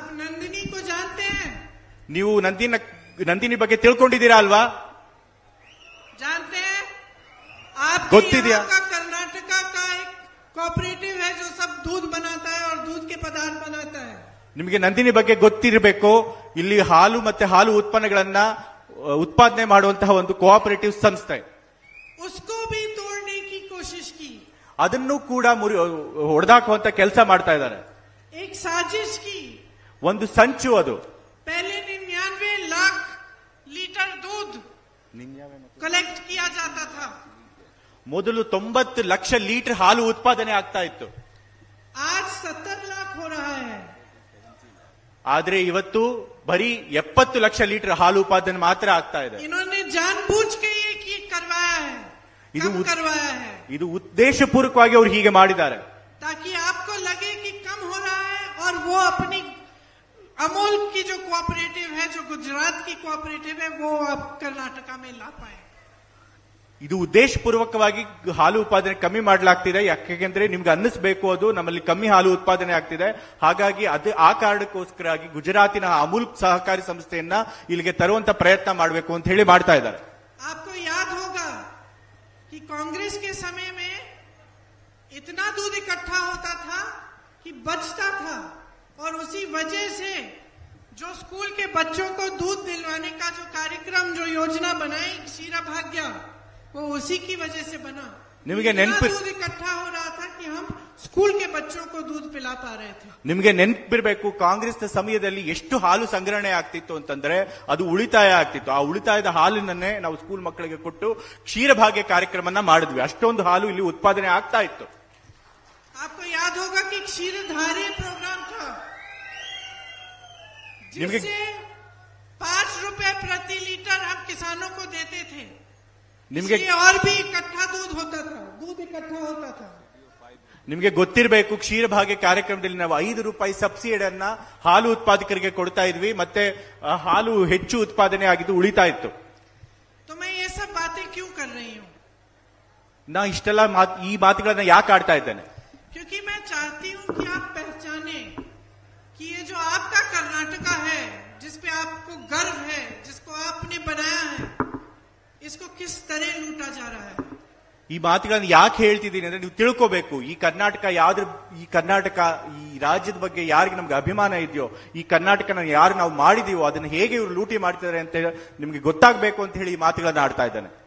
नंदिनी को जानते हैं ನೀವು ನಂದಿನ ನಂದಿನಿ ಬಗ್ಗೆ ತಿಳ್ಕೊಂಡಿದ್ದೀರಾ ಅಲ್ವಾ जानते हैं आप ಗೊತ್ತಿದ್ಯಾ? का कर्नाटका का एक कोऑपरेटिव है जो सब दूध बनाता है और दूध के पदार्थ बनाता है ನಿಮಗೆ ನಂದಿನಿ ಬಗ್ಗೆ ಗೊತ್ತಿರಬೇಕು ಇಲ್ಲಿ ಹಾಲು ಮತ್ತೆ ಹಾಲು ಉತ್ಪನ್ನಗಳನ್ನ ಅ, ಉತ್ಪಾದನೆ ಮಾಡುವಂತಹ ಒಂದು ಕೋಆಪರೇಟಿವ್ ಸಂಸ್ಥೆ उसको भी तोड़ने की कोशिश की ಅದನ್ನು ಕೂಡ ಮುರಿ ಹೊಡೆದಾಕುವಂತ ಕೆಲಸ ಮಾಡ್ತಾ ಇದ್ದಾರೆ एक साजिश की ಒಂದು ಸಂಚು ಅದು पहले निन्यानवे लाख लीटर दूध कलेक्ट किया जाता था ಮೊದಲು ತೊಂಬತ್ತು ಲಕ್ಷ ಲೀಟರ್ ಹಾಲು ಉತ್ಪಾದನೆ ಆಗ್ತಾ ಇತ್ತು आज सत्तर लाख हो रहा है ಆದ್ರೆ ಇವತ್ತು ಬರೀ ಎಪ್ಪತ್ತು ಲಕ್ಷ ಲೀಟರ್ ಹಾಲು ಉತ್ಪಾದನೆ ಮಾತ್ರ ಆಗ್ತಾ ಇದೆ इन्होंने जानबूझ के ये की करवाया है इधर कम उत- करवाया है ಇದು ಉದ್ದೇಶಪೂರ್ವಕವಾಗಿ ಅವರು ಹೀಗೆ ಮಾಡಿದ್ದಾರೆ ताकि आपको लगे कि कम हो रहा है और वो अपनी अमूल की जो कोऑपरेटिव है जो गुजरात की कोऑपरेटिव है वो आप कर्नाटका में ला पाए ಇದು ಉದ್ದೇಶಪೂರ್ವಕವಾಗಿ ಹಾಲು ಉತ್ಪಾದನೆ ಕಮ್ಮಿ ಮಾಡಲಾಗ್ತಿದೆ ಯಾಕೆಂದ್ರೆ ನಿಮ್ಗೆ ಅನ್ನಿಸ್ಬೇಕು ಅದು ನಮ್ಮಲ್ಲಿ ಕಮ್ಮಿ ಹಾಲು ಉತ್ಪಾದನೆ ಆಗ್ತಿದೆ ಹಾಗಾಗಿ ಅದು ಆ ಕಾರಣಕ್ಕೋಸ್ಕರವಾಗಿ ಗುಜರಾತಿನ ಅಮೂಲ್ ಸಹಕಾರಿ ಸಂಸ್ಥೆಯನ್ನ ಇಲ್ಲಿಗೆ ತರುವಂತ ಪ್ರಯತ್ನ ಮಾಡಬೇಕು ಅಂತ ಹೇಳಿ ಮಾಡ್ತಾ ಇದ್ದಾರೆ आपको याद होगा कि कांग्रेस के समय में इतना दूध इकट्ठा होता था कि बचता था और उसी वजह से जो स्कूल के बच्चों को दूध दिलवाने का जो कार्यक्रम जो योजना बनाई शीरा भाग्य वो उसी की वजह से बना निಮಗೆ इतना ನೆನ್ಪು- दूध इकट्ठा हो रहा था कि हम स्कूल के बच्चों को दूध पिला पा रहे थे ನಿಮ್ಗೆ ನೆನಪಿರ್ಬೇಕು ಕಾಂಗ್ರೆಸ್ ಸಮಯದಲ್ಲಿ ಎಷ್ಟು ಹಾಲು ಸಂಗ್ರಹಣೆ ಆಗ್ತಿತ್ತು ಅಂತಂದ್ರೆ ಅದು ಉಳಿತಾಯ ಆಗ್ತಿತ್ತು ಆ ಉಳಿತಾಯದ ಹಾಲಿನನ್ನೇ ನಾವು ಸ್ಕೂಲ್ ಮಕ್ಕಳಿಗೆ ಕೊಟ್ಟು ಕ್ಷೀರಭಾಗ್ಯ ಕಾರ್ಯಕ್ರಮನ ಮಾಡಿದ್ವಿ ಅಷ್ಟೊಂದು ಹಾಲು ಇಲ್ಲಿ ಉತ್ಪಾದನೆ ಆಗ್ತಾ ಇತ್ತು आपको याद होगा कि क्षीरधारी प्रोग्राम था निम्न- जिससे पांच रुपए प्रति लीटर हम किसानों को देते थे ನಿಮ್ಗೆ इसलिए और भी इकट्ठा दूध होता था दूध इकट्ठा होता था ನಿಮ್ಗೆ ಗೊತ್ತಿರಬೇಕು ಕ್ಷೀರಭಾಗ್ಯ ಕಾರ್ಯಕ್ರಮದಲ್ಲಿ ನಾವು ಐದು ರೂಪಾಯಿ ಸಬ್ಸಿಡಿಯನ್ನ ಹಾಲು ಉತ್ಪಾದಕರಿಗೆ ಕೊಡ್ತಾ ಇದ್ವಿ ಮತ್ತೆ ಆ, ಹಾಲು ಹೆಚ್ಚು ಉತ್ಪಾದನೆ ಆಗಿದ್ದು ಉಳಿತಾ ಇತ್ತು तो मैं ये सब बातें क्यों कर रही हूँ ನಾ ಇಷ್ಟೆಲ್ಲ ಮಾತ್ ಈ ಮಾತುಗಳನ್ನ ಯಾಕೆ ಆಡ್ತಾ ಇದ್ದೇನೆ क्योंकि मैं चाहती हूँ कि आप पहचाने कि ये जो आपका कर्नाटका है जिसपे आपको गर्व है जिसको आपने बनाया है इसको किस तरह लूटा जा रहा है ಈ ಮಾತುಗಳನ್ನ ಯಾಕೆ ಹೇಳ್ತಿದ್ದೀನಿ ಅಂದ್ರೆ ನೀವು ತಿಳ್ಕೋಬೇಕು ಈ ಕರ್ನಾಟಕ ಯಾವ್ದ್ರ ಈ ಕರ್ನಾಟಕ ಈ ರಾಜ್ಯದ ಬಗ್ಗೆ ಯಾರಿಗೆ ನಮ್ಗೆ ಅಭಿಮಾನ ಇದೆಯೋ ಈ ಕರ್ನಾಟಕನ ಯಾರು ನಾವು ಮಾಡಿದೀವೋ ಅದನ್ನ ಹೇಗೆ ಇವರು ಲೂಟಿ ಮಾಡ್ತಿದ್ದಾರೆ ಅಂತ ನಿಮ್ಗೆ ಗೊತ್ತಾಗ್ಬೇಕು ಅಂತ ಹೇಳಿ ಈ ಮಾತುಗಳನ್ನ ಆಡ್ತಾ ಇದ್ದಾನೆ